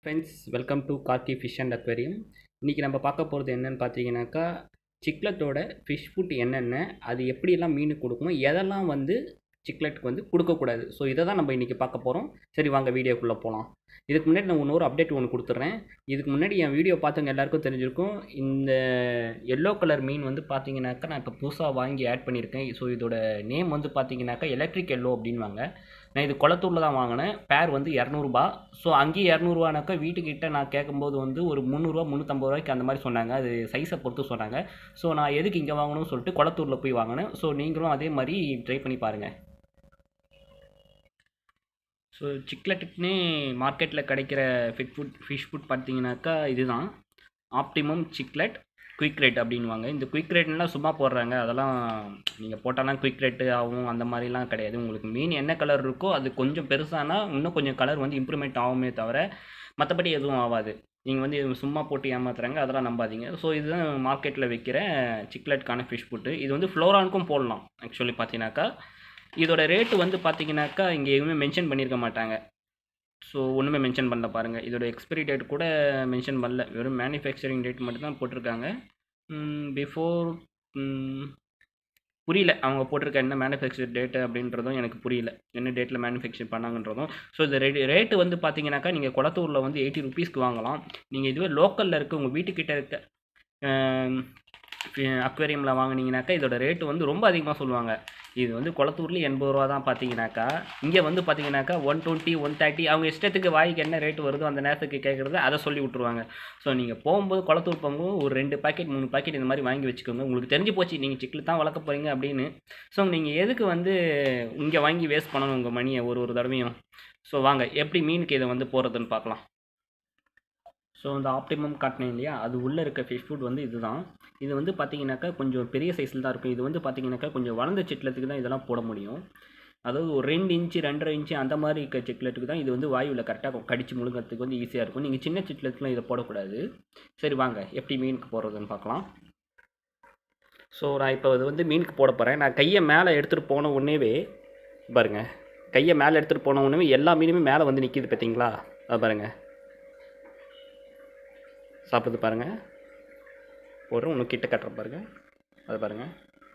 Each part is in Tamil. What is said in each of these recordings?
friends welcome to Gargi fish and aquarium இன்றைக்கி நம்ம பார்க்க போகிறது என்னென்னு பார்த்தீங்கன்னாக்கா சிக்லெட்டோட ஃபிஷ் ஃபுட் என்னென்ன அது எப்படியெல்லாம் மீனுக்கு கொடுக்கணும் எதெல்லாம் வந்து சிக்லெட்டுக்கு வந்து கொடுக்கக்கூடாது ஸோ இதை தான் நம்ம இன்றைக்கி பார்க்க போகிறோம் சரி வாங்க வீடியோக்குள்ளே போகலாம் இதுக்கு முன்னாடி நான் இன்னொரு அப்டேட் ஒன்று கொடுத்துட்றேன் இதுக்கு முன்னாடி என் வீடியோ பார்த்தவங்க எல்லாருக்கும் தெரிஞ்சிருக்கும் இந்த எல்லோ கலர் மீன் வந்து பார்த்தீங்கன்னாக்கா நான் இப்போ புதுசாக வாங்கி ஆட் பண்ணியிருக்கேன் ஸோ இதோட நேம் வந்து பார்த்தீங்கன்னாக்கா எலக்ட்ரிக் எல்லோ அப்படின்வாங்க நான் இது குளத்தூரில் தான் வாங்கினேன் பேர் வந்து இரநூறுபா ஸோ அங்கேயும் இரநூறுவானாக்கா வீட்டுக்கிட்ட நான் கேட்கும்போது வந்து ஒரு முந்நூறுரூவா முந்நூற்றம்பது ரூபாய்க்கு அந்த மாதிரி சொன்னாங்க அது சைஸை பொறுத்து சொன்னாங்க ஸோ நான் எதுக்கு இங்கே வாங்கணும்னு சொல்லிட்டு குளத்தூரில் போய் வாங்கினேன் ஸோ நீங்களும் அதே மாதிரி ட்ரை பண்ணி பாருங்கள் ஸோ சிக்லெட்டுக்குனே மார்க்கெட்டில் கிடைக்கிற ஃபிட் ஃபுட் ஃபிஷ் ஃபுட் பார்த்தீங்கன்னாக்கா இதுதான் ஆப்டிமம் சிக்லெட் குயிக் ரேட் அப்படின்வாங்க இந்த குயிக் ரேட்லாம் சும்மா போடுறாங்க அதெல்லாம் நீங்கள் போட்டாலாம் குயிக் ரேட்டு ஆகும் அந்த மாதிரிலாம் கிடையாது உங்களுக்கு மீன் என்ன கலர் இருக்கோ அது கொஞ்சம் பெருசானா இன்னும் கொஞ்சம் கலர் வந்து இம்ப்ரூவ்மெண்ட் ஆகுமே தவிர மற்றபடி எதுவும் ஆகாது நீங்கள் வந்து இது சும்மா போட்டு ஏமாத்துறாங்க அதெல்லாம் நம்பாதீங்க ஸோ இதுதான் மார்க்கெட்டில் விற்கிற சிக்லெட்கான ஃபிஷ் ஃபுட்டு இது வந்து ஃப்ளோரானுக்கும் போடலாம் ஆக்சுவலி பார்த்தீங்கன்னாக்கா இதோட ரேட்டு வந்து பார்த்தீங்கன்னாக்கா இங்கே எதுவுமே மென்ஷன் பண்ணியிருக்க மாட்டாங்க ஸோ ஒன்றுமே மென்ஷன் பண்ணல பாருங்கள் இதோட எக்ஸ்பிரி டேட் கூட மென்ஷன் பண்ணல வெறும் மேனுஃபேக்சரிங் டேட் மட்டும் தான் போட்டிருக்காங்க பிஃபோர் புரியல அவங்க போட்டிருக்க என்ன மேனுஃபேக்சர் டேட்டு அப்படின்றதும் எனக்கு புரியல என்ன டேட்டில் மேனுஃபேக்சர் பண்ணாங்கன்றதும் ஸோ இந்த ரேட் ரேட்டு வந்து பார்த்தீங்கன்னாக்கா நீங்கள் குளத்தூரில் வந்து எயிட்டி ருபீஸ்க்கு வாங்கலாம் நீங்கள் இதுவே லோக்கலில் இருக்க உங்கள் வீட்டுக்கிட்ட இருக்க அக்வேரியமில் வாங்கினீங்கனாக்கா இதோட ரேட்டு வந்து ரொம்ப அதிகமாக சொல்லுவாங்க இது வந்து குளத்தூர்லேயும் எண்பது ரூபா தான் பார்த்தீங்கன்னாக்கா இங்கே வந்து பார்த்தீங்கன்னாக்கா ஒன் டுவெண்ட்டி ஒன் தேர்ட்டி அவங்க இஷ்டத்துக்கு வாய்க்கு என்ன ரேட் வருதோ அந்த நேரத்துக்கு கேட்குறது அதை சொல்லி விட்ருவாங்க ஸோ நீங்கள் போகும்போது குளத்தூர் போகும்போது ஒரு ரெண்டு பாக்கெட் மூணு பாக்கெட் இந்த மாதிரி வாங்கி வச்சுக்கோங்க உங்களுக்கு தெரிஞ்சு போச்சு நீங்கள் சிக்கில் தான் வளர்க்க போகிறீங்க அப்படின்னு ஸோ நீங்கள் எதுக்கு வந்து இங்கே வாங்கி வேஸ்ட் பண்ணணும் உங்கள் மணியை ஒரு ஒரு தடவையும் ஸோ வாங்க எப்படி மீனுக்கு இதை வந்து போகிறதுன்னு பார்க்கலாம் ஸோ இந்த ஆப்டிமம் காட்டினேன் இல்லையா அது உள்ளே இருக்க ஃபிஷ் ஃபுட் வந்து இதுதான் இது வந்து பார்த்தீங்கன்னாக்கா கொஞ்சம் பெரிய சைஸில் தான் இருக்கும் இது வந்து பார்த்தீங்கன்னாக்கா கொஞ்சம் வளர்ந்த சிட்லத்துக்கு தான் இதெல்லாம் போட முடியும் அதாவது ஒரு ரெண்டு இன்ச்சு ரெண்டரை இன்ச்சு அந்த மாதிரி இருக்க சிட்லெட்டுக்கு தான் இது வந்து வாயுவில் கரெக்டாக கடிச்சு முழுங்கிறதுக்கு வந்து ஈஸியாக இருக்கும் நீங்கள் சின்ன சிட்லெட்டுக்குலாம் இதை போடக்கூடாது சரி வாங்க எப்படி மீனுக்கு போடுறதுன்னு பார்க்கலாம் ஸோ நான் இப்போ இது வந்து மீனுக்கு போட போகிறேன் நான் கையை மேலே எடுத்துகிட்டு போன உடனேவே பாருங்கள் கையை மேலே எடுத்துகிட்டு போன உடனே எல்லா மீனுமே மேலே வந்து நிற்கிது பார்த்தீங்களா அது பாருங்கள் சாப்பிடுது பாருங்கள் போடுறோம் இன்னும் கிட்ட கட்டுற பாருங்கள் அது பாருங்கள்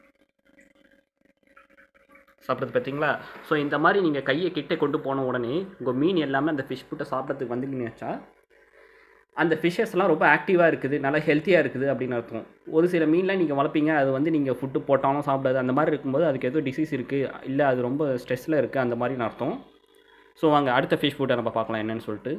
சாப்பிட்றது பார்த்தீங்களா ஸோ இந்த மாதிரி நீங்கள் கையை கிட்ட கொண்டு போன உடனே உங்கள் மீன் எல்லாமே அந்த ஃபிஷ் ஃபுட்டை சாப்பிட்றதுக்கு வந்துங்கன்னாச்சா அந்த ஃபிஷ்ஷஸ்லாம் ரொம்ப ஆக்டிவாக இருக்குது நல்லா ஹெல்த்தியாக இருக்குது அப்படின்னு அர்த்தம் ஒரு சில மீன்லாம் நீங்கள் வளர்ப்பீங்க அது வந்து நீங்கள் ஃபுட்டு போட்டாலும் சாப்பிடாது அந்த மாதிரி இருக்கும்போது அதுக்கு ஏதோ டிசீஸ் இருக்குது இல்லை அது ரொம்ப ஸ்ட்ரெஸ்ஸில் இருக்குது அந்த மாதிரின்னு அர்த்தம் ஸோ வாங்க அடுத்த ஃபிஷ் ஃபுட்டை நம்ம பார்க்கலாம் என்னன்னு சொல்லிட்டு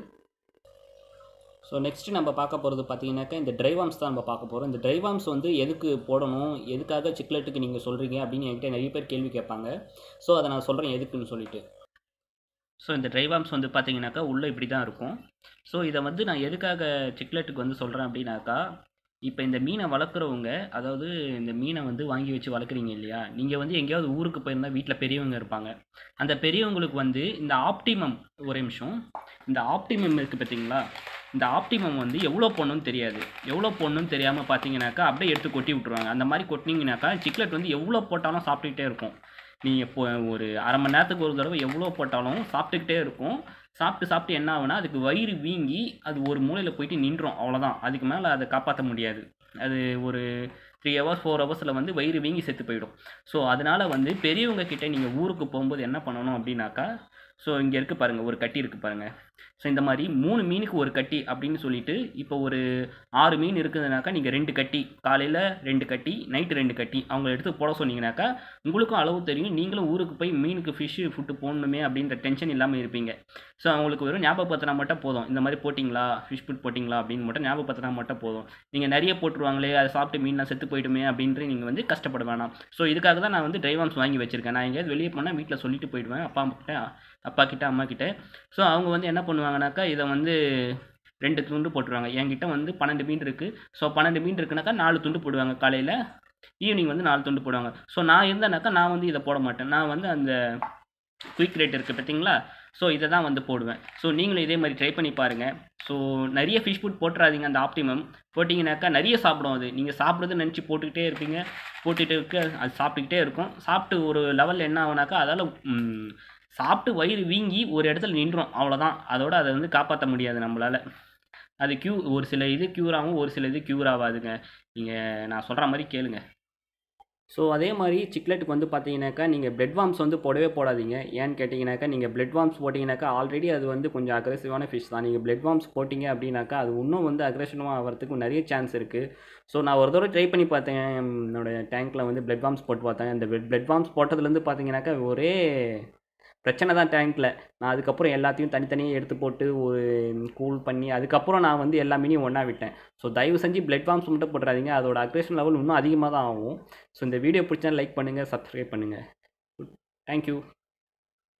ஸோ நெக்ஸ்ட்டு நம்ம பார்க்க போகிறது பார்த்தீங்கன்னாக்கா இந்த ட்ரைவாம்ஸ் தான் நம்ம பார்க்க போகிறோம் இந்த ட்ரைவாம்ஸ் வந்து எதுக்கு போடணும் எதுக்காக சிக்லெட்டுக்கு நீங்கள் சொல்கிறீங்க அப்படின்னு என்கிட்ட நிறைய பேர் கேள்வி கேட்பாங்க ஸோ அதை நான் சொல்கிறேன் எதுக்குன்னு சொல்லிட்டு ஸோ இந்த ட்ரைவாம்ஸ் வந்து பார்த்தீங்கன்னாக்கா உள்ளே இப்படி தான் இருக்கும் ஸோ இதை வந்து நான் எதுக்காக சிக்லெட்டுக்கு வந்து சொல்கிறேன் அப்படின்னாக்கா இப்போ இந்த மீனை வளர்க்குறவங்க அதாவது இந்த மீனை வந்து வாங்கி வச்சு வளர்க்குறீங்க இல்லையா நீங்கள் வந்து எங்கேயாவது ஊருக்கு போயிருந்தால் வீட்டில் பெரியவங்க இருப்பாங்க அந்த பெரியவங்களுக்கு வந்து இந்த ஆப்டிமம் ஒரே நிமிஷம் இந்த ஆப்டிமம் இருக்குது பார்த்தீங்களா இந்த ஆப்டிமம் வந்து எவ்வளோ போடணும்னு தெரியாது எவ்வளோ போடணும்னு தெரியாமல் பார்த்தீங்கன்னாக்கா அப்படியே எடுத்து கொட்டி விட்ருவாங்க அந்த மாதிரி கொட்டினீங்கனாக்கா சிக்லெட் வந்து எவ்வளோ போட்டாலும் சாப்பிட்டுக்கிட்டே இருக்கும் நீங்கள் இப்போ ஒரு அரை மணி நேரத்துக்கு ஒரு தடவை எவ்வளோ போட்டாலும் சாப்பிட்டுக்கிட்டே இருக்கும் சாப்பிட்டு சாப்பிட்டு என்ன ஆகுனா அதுக்கு வயிறு வீங்கி அது ஒரு மூலையில் போயிட்டு நின்றோம் அவ்வளோதான் அதுக்கு மேலே அதை காப்பாற்ற முடியாது அது ஒரு த்ரீ ஹவர்ஸ் ஃபோர் ஹவர்ஸில் வந்து வயிறு வீங்கி செத்து போயிடும் ஸோ அதனால் வந்து பெரியவங்க கிட்டே நீங்கள் ஊருக்கு போகும்போது என்ன பண்ணணும் அப்படின்னாக்கா ஸோ இங்கே இருக்குது பாருங்கள் ஒரு கட்டி இருக்குது பாருங்கள் ஸோ இந்த மாதிரி மூணு மீனுக்கு ஒரு கட்டி அப்படின்னு சொல்லிட்டு இப்போ ஒரு ஆறு மீன் இருக்குதுனாக்கா நீங்கள் ரெண்டு கட்டி காலையில் ரெண்டு கட்டி நைட்டு ரெண்டு கட்டி அவங்க எடுத்து போட சொன்னீங்கனாக்கா உங்களுக்கும் அளவு தெரியும் நீங்களும் ஊருக்கு போய் மீனுக்கு ஃபிஷ்ஷு ஃபுட்டு போடணுமே அப்படின்ற டென்ஷன் இல்லாமல் இருப்பீங்க ஸோ அவங்களுக்கு வெறும் ஞாபகப்படுத்தினா மட்டும் போதும் இந்த மாதிரி போட்டிங்களா ஃபிஷ் ஃபுட் போட்டிங்களா அப்படின்னு மட்டும் ஞாபகப்படுத்தினா மட்டும் போதும் நீங்கள் நிறைய போட்டுருவாங்களே அதை சாப்பிட்டு மீன்லாம் செத்து போயிடுமே அப்படின்ட்டு நீங்கள் வந்து கஷ்டப்பட வேணாம் ஸோ இதுக்காக தான் நான் வந்து ட்ரைவாம்ஸ் வாங்கி வச்சுருக்கேன் நான் எங்கேயாவது வெளியே போனால் வீட்டில் சொல்லிட்டு போயிடுவேன் அப்பா கிட்ட அப்பா கிட்ட அம்மா கிட்ட ஸோ அவங்க வந்து என்ன பண்ணுவாங்கனாக்கா இதை வந்து ரெண்டு துண்டு போட்டுருவாங்க என்கிட்ட வந்து பன்னெண்டு மீன் இருக்குது ஸோ பன்னெண்டு மீன் இருக்குனாக்கா நாலு துண்டு போடுவாங்க காலையில் ஈவினிங் வந்து நாலு துண்டு போடுவாங்க ஸோ நான் இருந்தேனாக்கா நான் வந்து இதை போட மாட்டேன் நான் வந்து அந்த குயிக் ரேட் இருக்குது பார்த்தீங்களா ஸோ இதை தான் வந்து போடுவேன் ஸோ நீங்களும் இதே மாதிரி ட்ரை பண்ணி பாருங்கள் ஸோ நிறைய ஃபிஷ் ஃபுட் போட்டுறாதீங்க அந்த ஆப்டிமம் போட்டிங்கனாக்கா நிறைய சாப்பிடும் அது நீங்கள் சாப்பிட்றது நினச்சி போட்டுக்கிட்டே இருப்பீங்க போட்டுகிட்டு இருக்க அது சாப்பிட்டுக்கிட்டே இருக்கும் சாப்பிட்டு ஒரு லெவலில் என்ன ஆகுனாக்கா அதால் சாப்பிட்டு வயிறு வீங்கி ஒரு இடத்துல நின்றோம் அவ்வளோதான் அதோட அதை வந்து காப்பாற்ற முடியாது நம்மளால் அது க்யூ ஒரு சில இது க்யூர் ஆகும் ஒரு சில இது க்யூர் ஆகாதுங்க நீங்கள் நான் சொல்கிற மாதிரி கேளுங்க ஸோ அதே மாதிரி சிக்லெட்டுக்கு வந்து பார்த்தீங்கன்னாக்கா நீங்கள் பிளட் வார்ம்ஸ் வந்து போடவே போடாதீங்க ஏன்னு கேட்டிங்கனாக்கா நீங்கள் பிளட் வார்ம்ஸ் போட்டிங்கனாக்கா ஆல்ரெடி அது வந்து கொஞ்சம் அக்ரெசிவான ஃபிஷ் தான் நீங்கள் பிளட் வார்ம்ஸ் போட்டிங்க அப்படின்னாக்கா அது இன்னும் வந்து அக்ரெஷனாக ஆகிறதுக்கு நிறைய சான்ஸ் இருக்குது ஸோ நான் ஒரு தடவை ட்ரை பண்ணி பார்த்தேன் என்னோட டேங்க்கில் வந்து பிளட் வார்ம்ஸ் போட்டு பார்த்தேன் இந்த பிளட் வார்ம்ஸ் போட்டதுலேருந்து பார்த்தீங்கன்னாக்கா ஒரே பிரச்சனை தான் டேங்க்கில் நான் அதுக்கப்புறம் எல்லாத்தையும் தனித்தனியாக எடுத்து போட்டு ஒரு கூல் பண்ணி அதுக்கப்புறம் நான் வந்து எல்லா மீனையும் ஒன்றா விட்டேன் ஸோ தயவு செஞ்சு பிளட் ஃபார்ம்ஸ் மட்டும் போட்டுறாதீங்க அதோட அக்ரேஷன் லெவல் இன்னும் அதிகமாக தான் ஆகும் ஸோ இந்த வீடியோ பிடிச்சா லைக் பண்ணுங்கள் சப்ஸ்கிரைப் பண்ணுங்கள் தேங்க்யூ